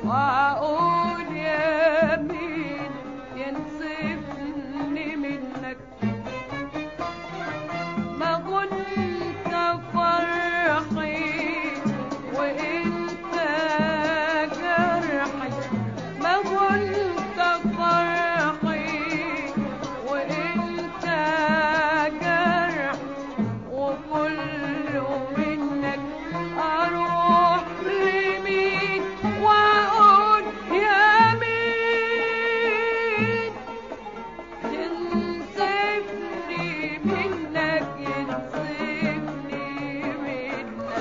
واقول يا مين ينصفني منك ما كنت فرحي وانت جرحي ما كنت فرحي وانت جرح وكل منك اروح لمين واقول يا مين ينصفني منك ينصفني منك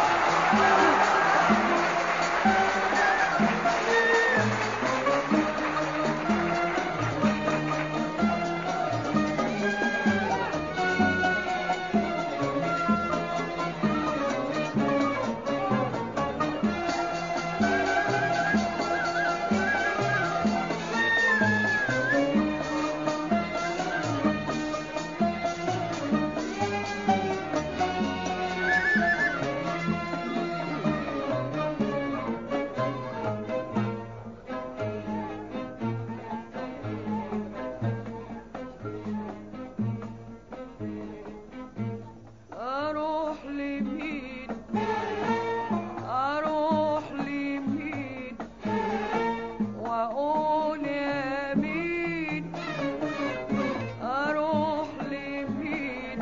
اروح لمين اروح لمين واقول يا مين اروح لمين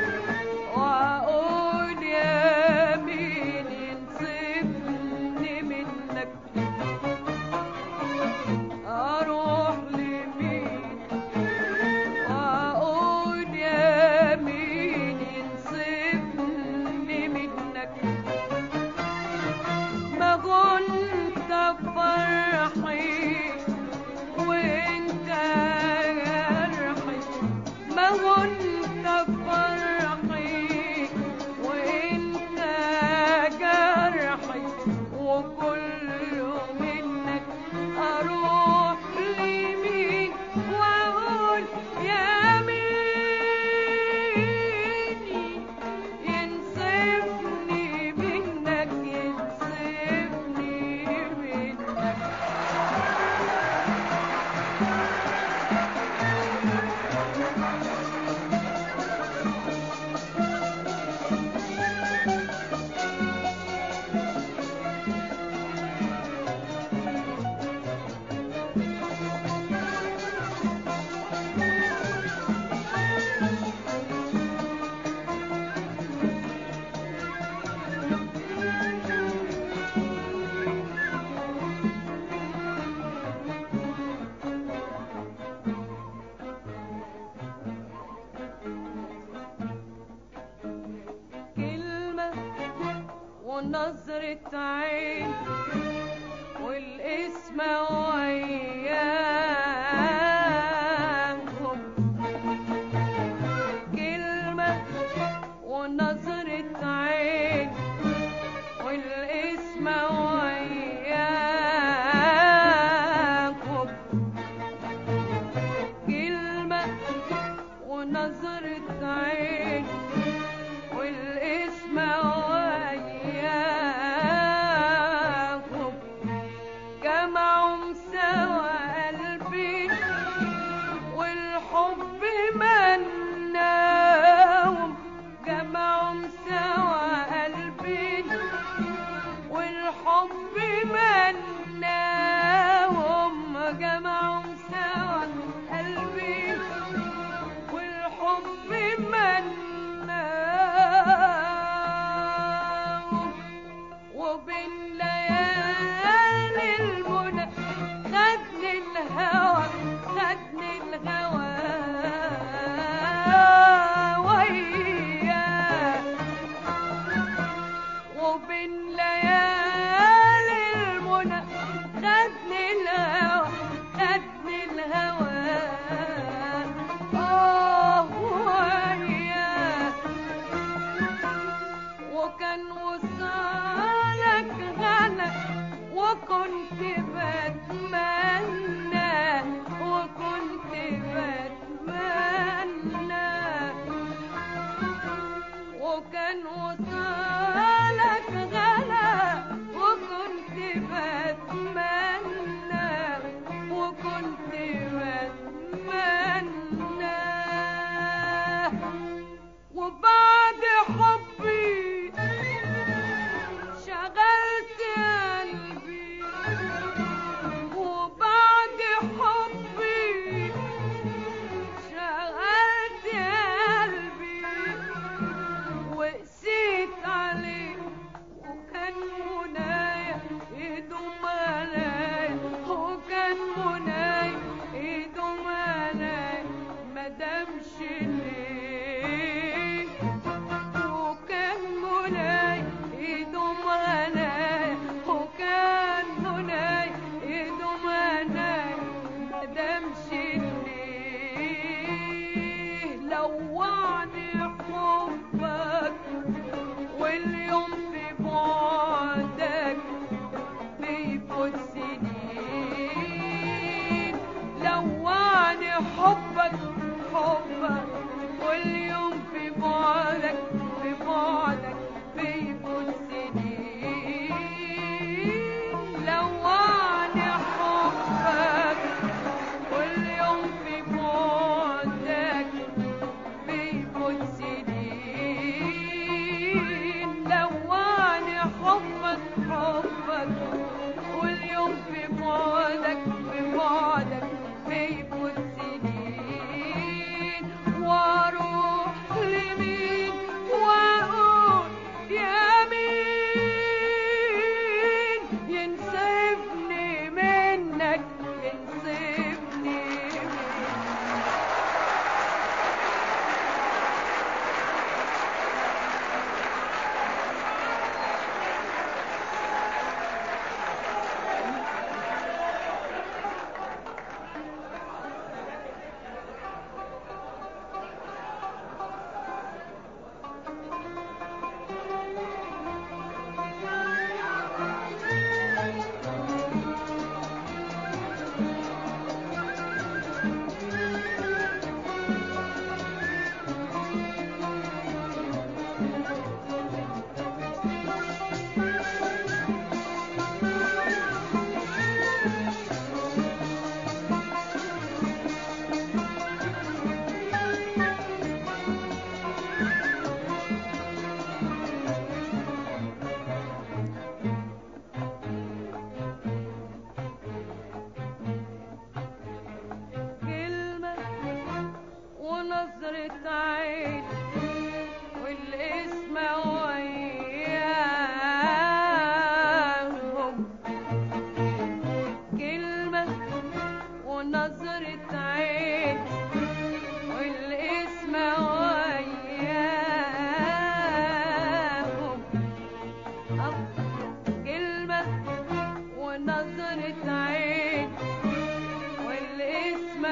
واقول يا مين ينصفني منك اروح لمين واقول يا مين ينصفني منك ما كنت فرحي وانت جرحي ما كنت فرحي وانت جرحي وكل منك اروح لمين واقول يا مين ينصفني منك ينصفني منك كلمة ونظرة عين والاسم وياهم كلمة ونظرة عين والاسم وياكم كلمة ونظرة عين والاسم وياكم جمعهم سوا قلبي والحب مناهم جمعهم سوا قلبي والحب مناهم جمعهم سوا قلبي والحب مناهم وبين ليالي المنى خدني الهوى خدني الهوى وياه وبين ليالي المنى خدني الهوى خدني الهوى آه وياه وكان وصالك غنى وكنت بتمنى وكنت بتمنى وكان وصالك غلا وكنت بتمنى بتمنى وكنت بتمنى وبعد حبي شغلت قلبي وبعد حبي شغلت قلبي وقسيت عليه وكان منايا يدوم عليا وكان منايا يدوم عليا مدامش ليه وكان مناي يدوم عليا وكان مناي يدوم عليا مدامش ليه لوعني حبك واليوم في بعدك بيفوت سنين لوعني حبك حبك واليوم في بعدك في بعدك بيفوت سنين لوعني حبك واليوم في بعدك بيفوت سنين لوعني حبك حبك واليوم في بعدك في بعدك بيفوت سنين واروح لمين واقول يا مين ينسفني منك ينسفني منك كلمة ونظرة عين والاسم وياهم كلمة ونظرة عين والاسم وياهم كلمة ونظرة عين والاسم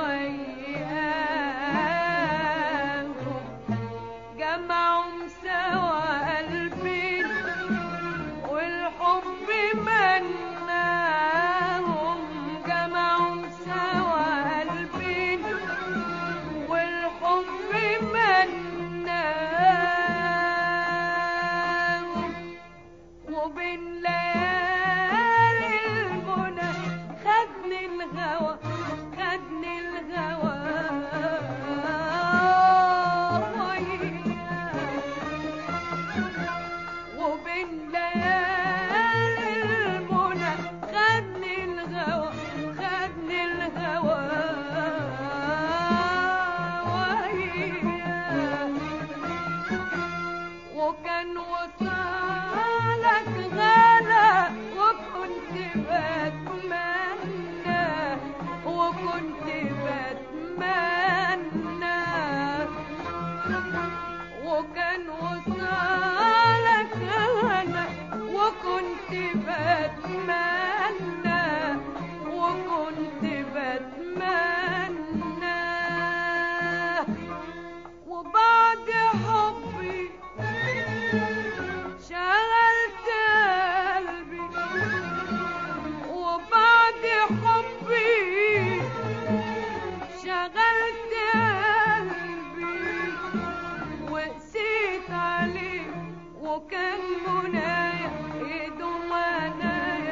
وياهم جمعهم سوا قلبين والحب مناهم جمعهم سوا قلبين والحب مناهم وبين ليالي المنى خدني الهوى خدني الهوى وياه. وبين ليالي المنى خدني الهوى خدني الهوى وياه. وكان وصالك غلا وكنت بتمنى وكنت بتمنى وكان وصالك غلا وكنت بتمنى وكنت بتمنى وبعد حبي شغلت قلبي وبعد حبي شغلت قلبي وقسيت عليه وكان منايا يدوم منايا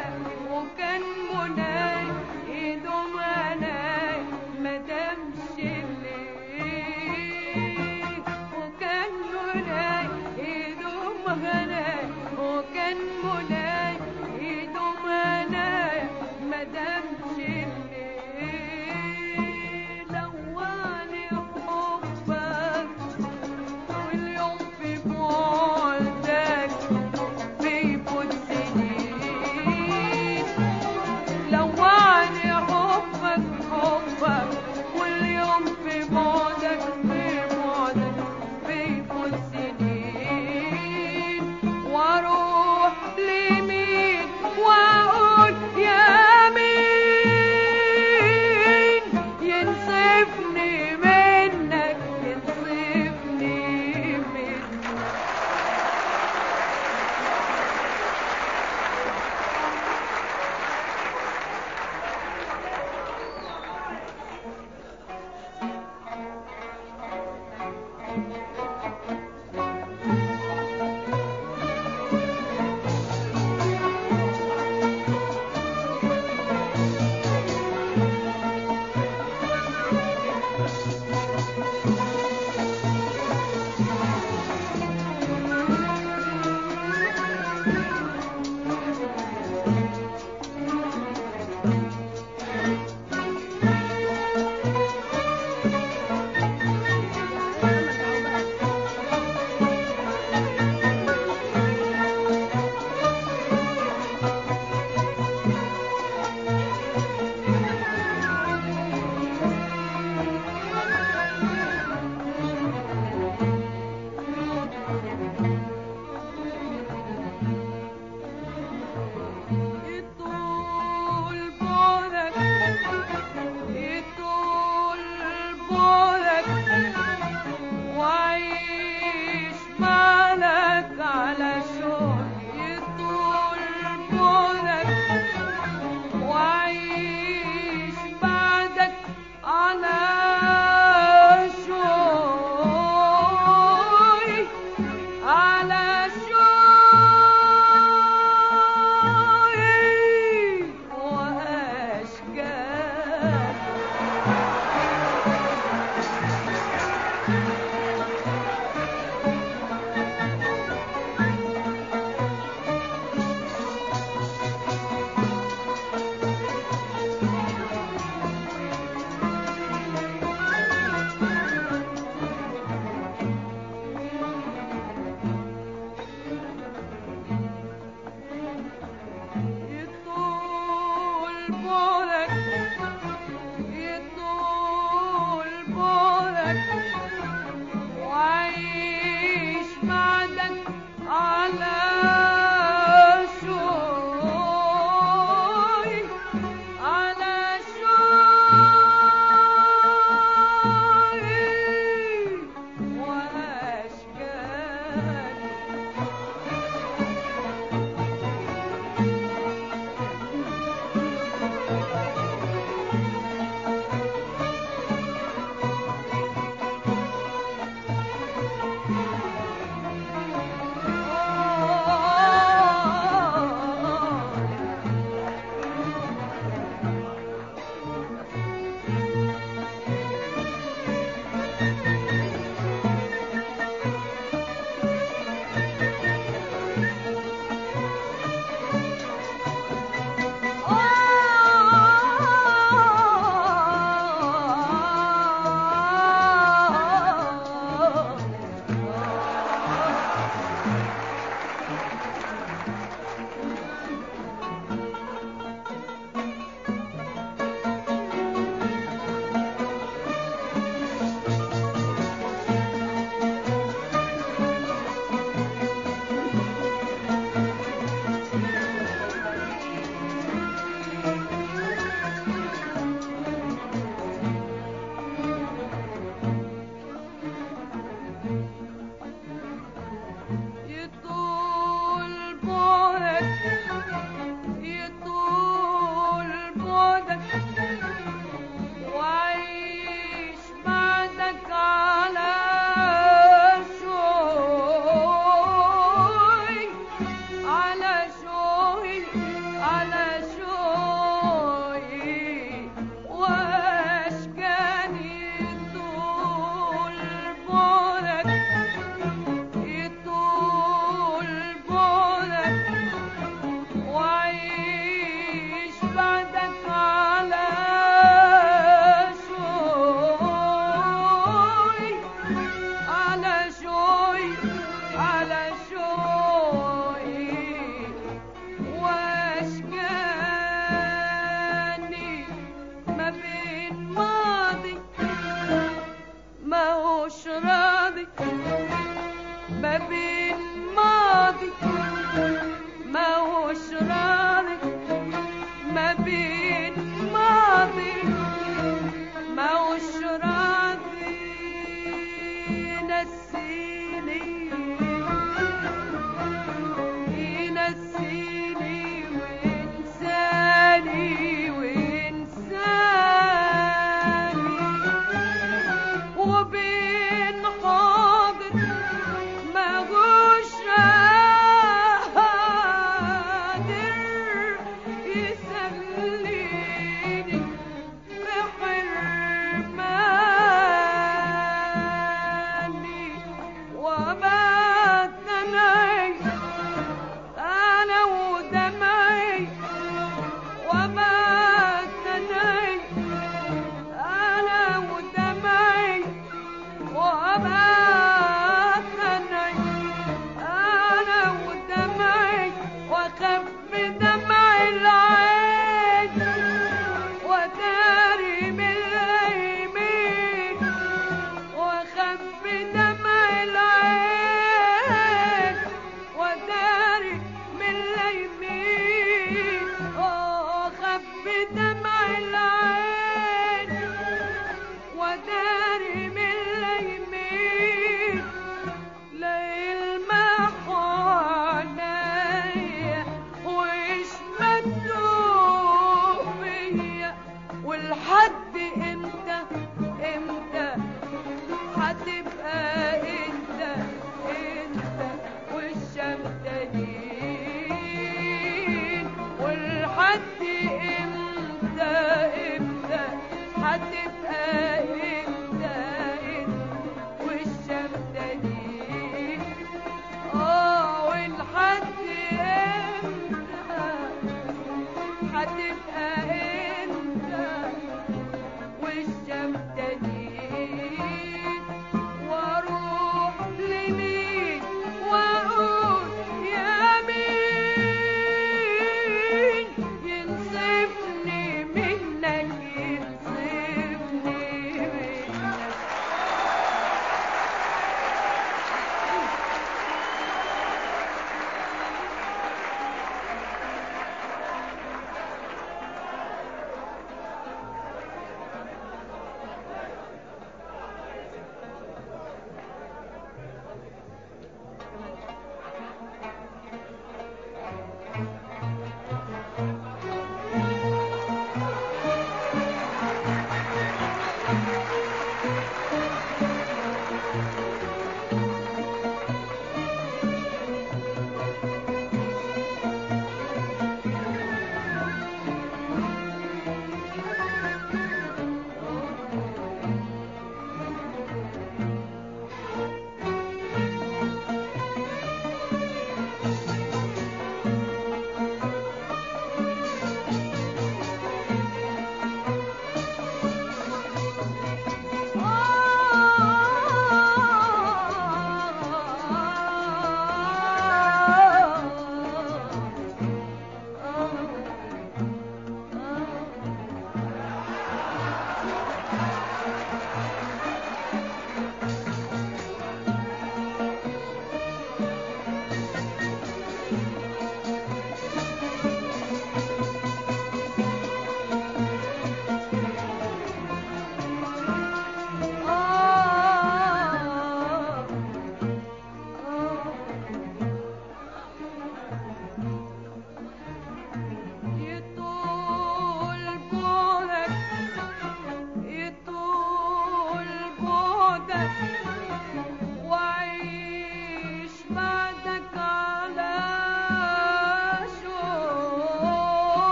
بعدك يطول بعدك وعيش بعدك على شوي على شوي وأشكالي يطول بعدك يطول بعدك وعيش بعدك على شوي على شوي على شوي واشكاني طول بعدك يطول بعدك وعيش بعدك على شوي على شوي على شوي واشكاني ما بين ماضي ما هوش راضي ما بين ماضي ما هوش راضي ما بين ماضي ما هوش راضي ينسيني ينسيني وينساني وينساني وبين حاضر ما هوش قادر يسليني بحرماني وبات دمعي أنا ودمعي وبات دمعي أنا ودمعي وأبات دمعي أنا ودمعي وأخبي دمع العين وداري من اليمين وأخبي دمع العين وداري من اليمين وأخبي دمع العين وداري من اليمين لا يلمح عينيا وإيش مكتوب فيا ولحد امتى امتى هتبقى انت انت والشمتانين ولحد امتى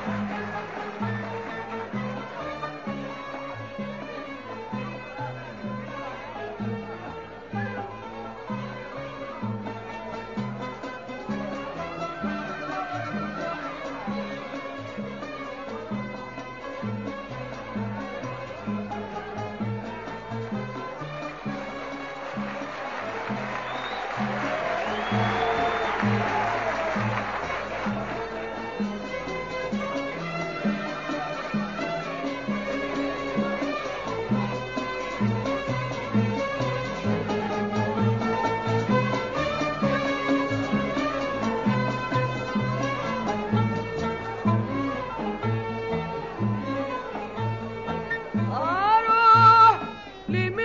أروح لمين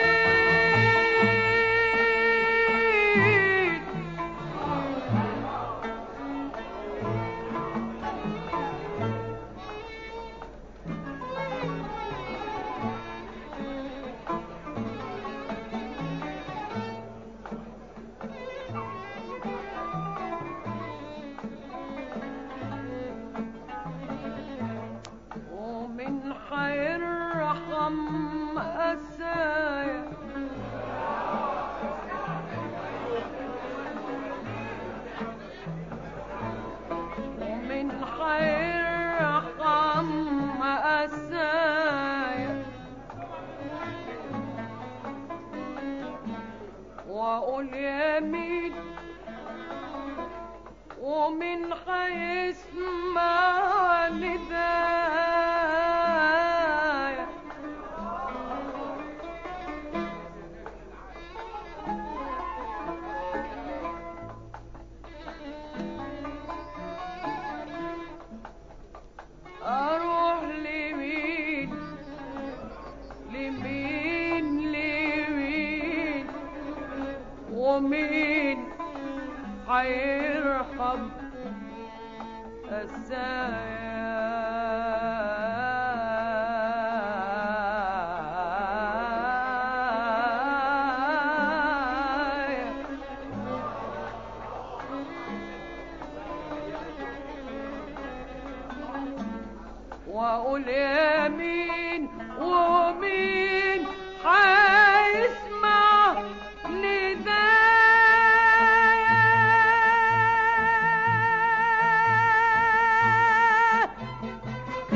ومن حيرحم أسايا ومن حيرحم أسايا وأقول يمين ومن حيسمع ندايا أروح لمين لمين لمين ومين حيرحم السايا واقول يمين ومين حيسمع ندايا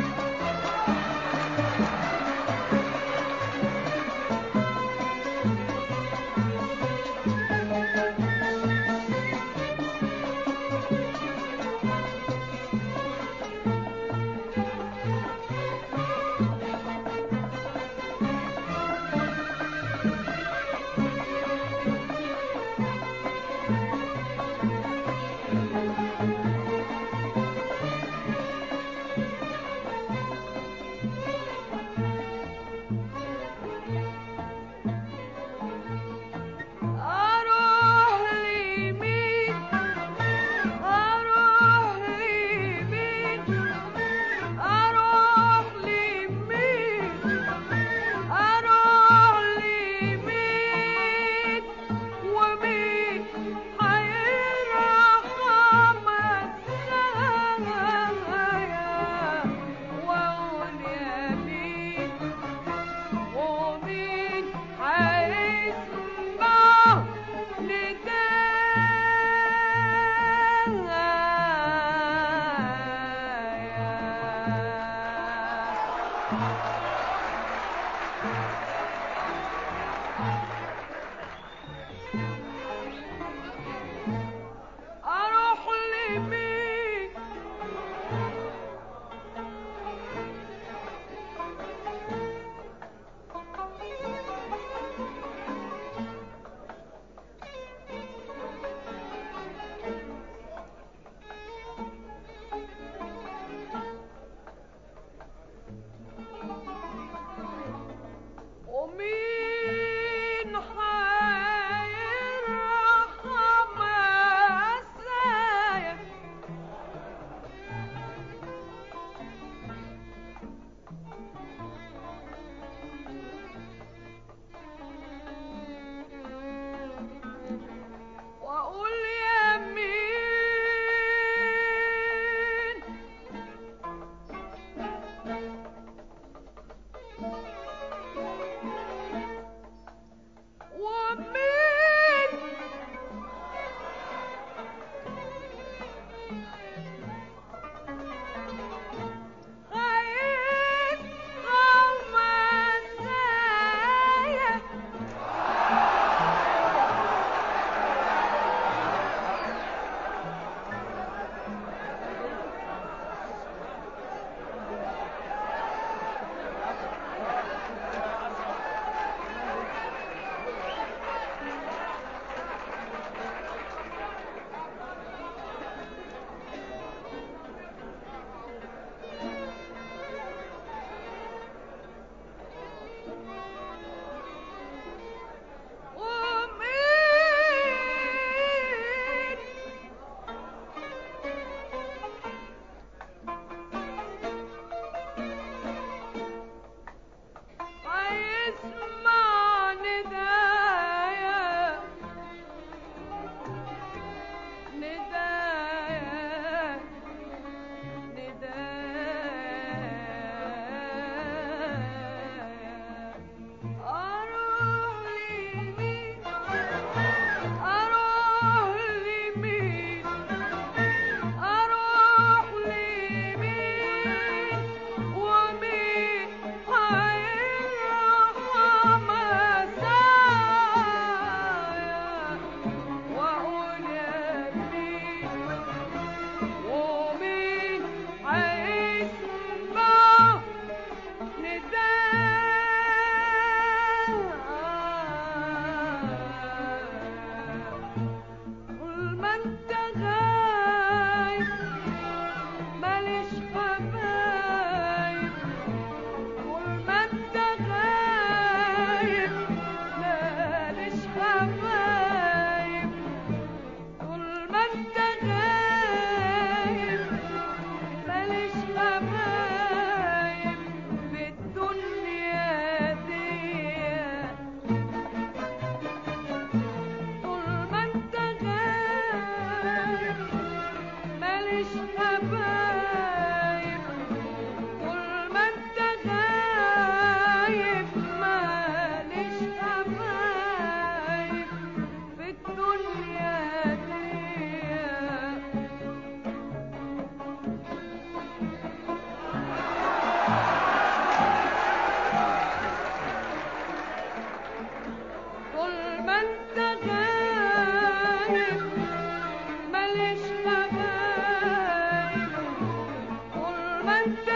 ما انت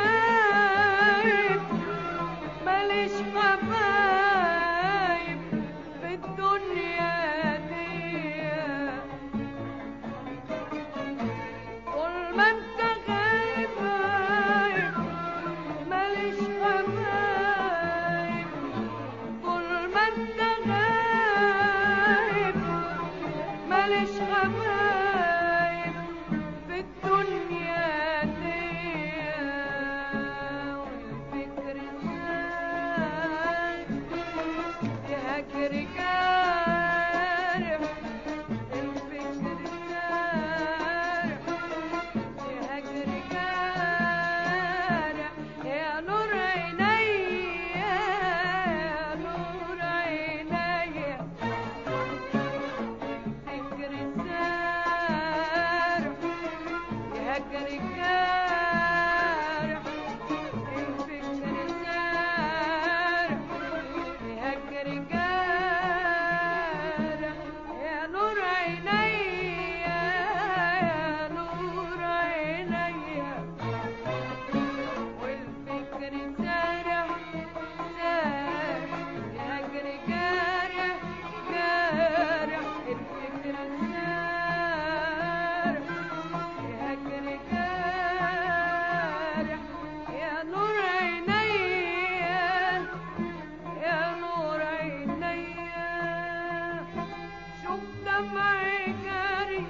غايب ماليش حبايب في الدنيا دي طول ما انت غايب غايب ماليش حبايب طول ما انت غايب ماليش حبايب في الدنيا دي والفكر زاد يهجر جارح الفكر جارح يهجر جارح يا نور عينيا يا نور عينيا الفكر سارح يهجر جارح الفكر سارح يهجر جارح يا نور عينيا يا نور عينيا والفكر سارح سارح يهجر جارح جارح الفكر سارح يهجر جارح يا نور عينيا يا نور عينيا شوف دمعي جاري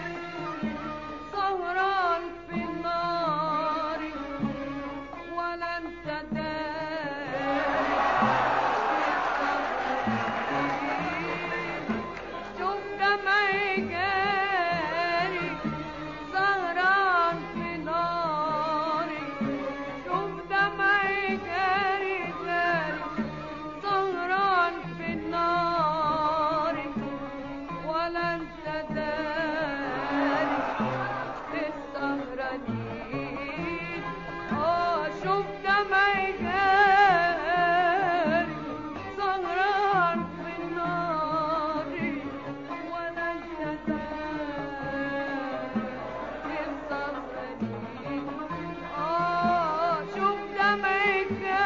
سهران في النار ولا انت داري شوف دمعي جاري سهران في ناري شوف دمعي جاري جاري سهران في النار ولا انت داري السهرانين اه شوف دمعي جاري سهران في النار ولا انت داري السهرانين اه شوف دمعي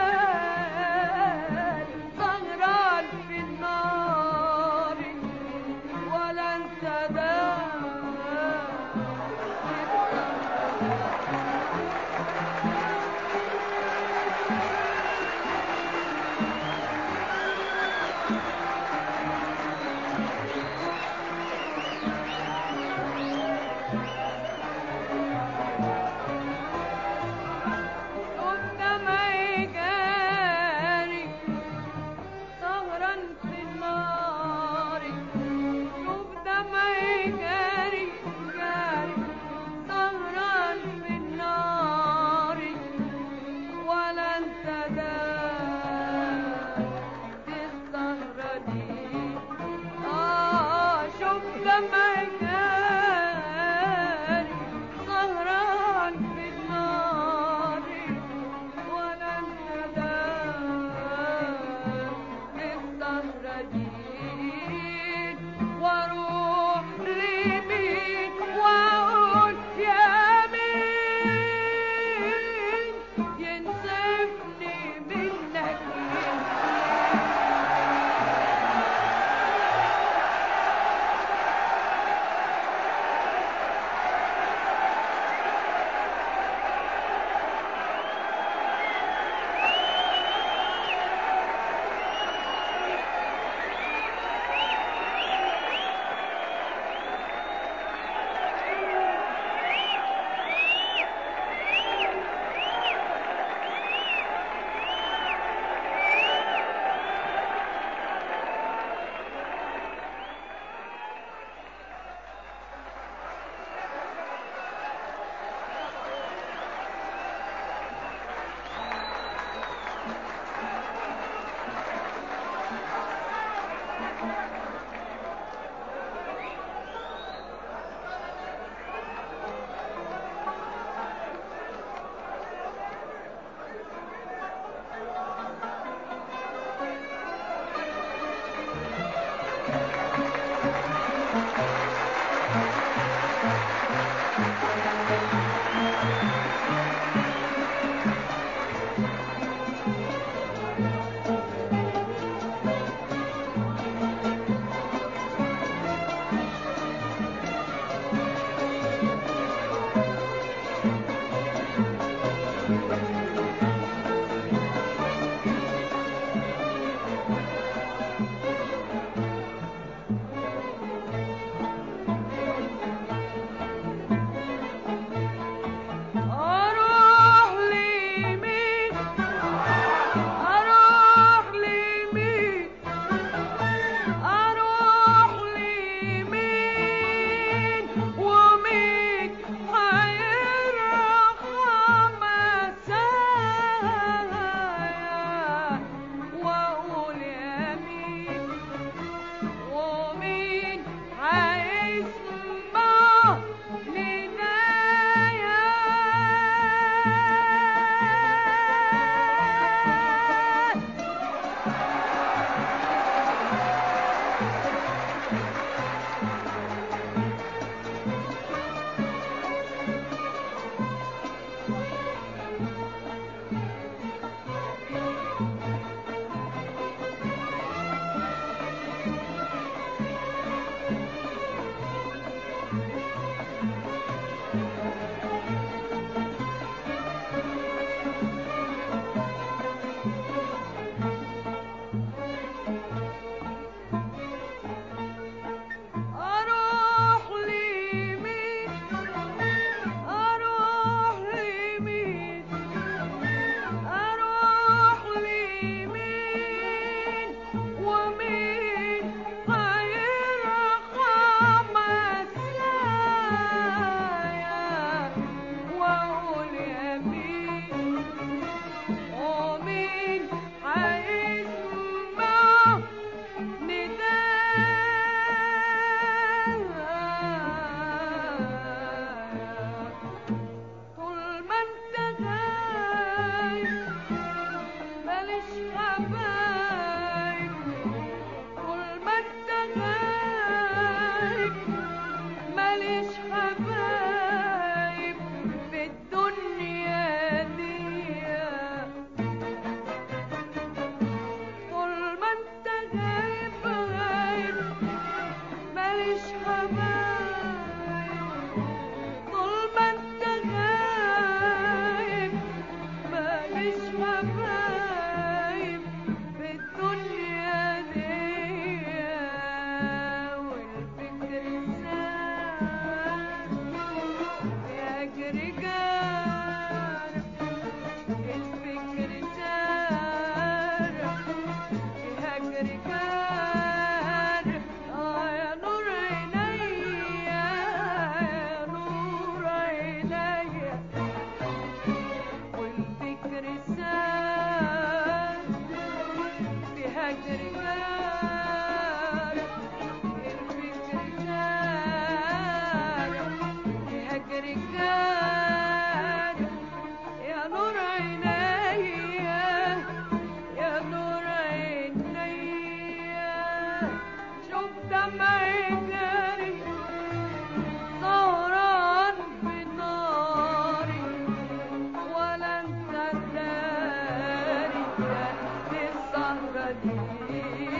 جاري سهران في النار ولا انت داري السهرة دي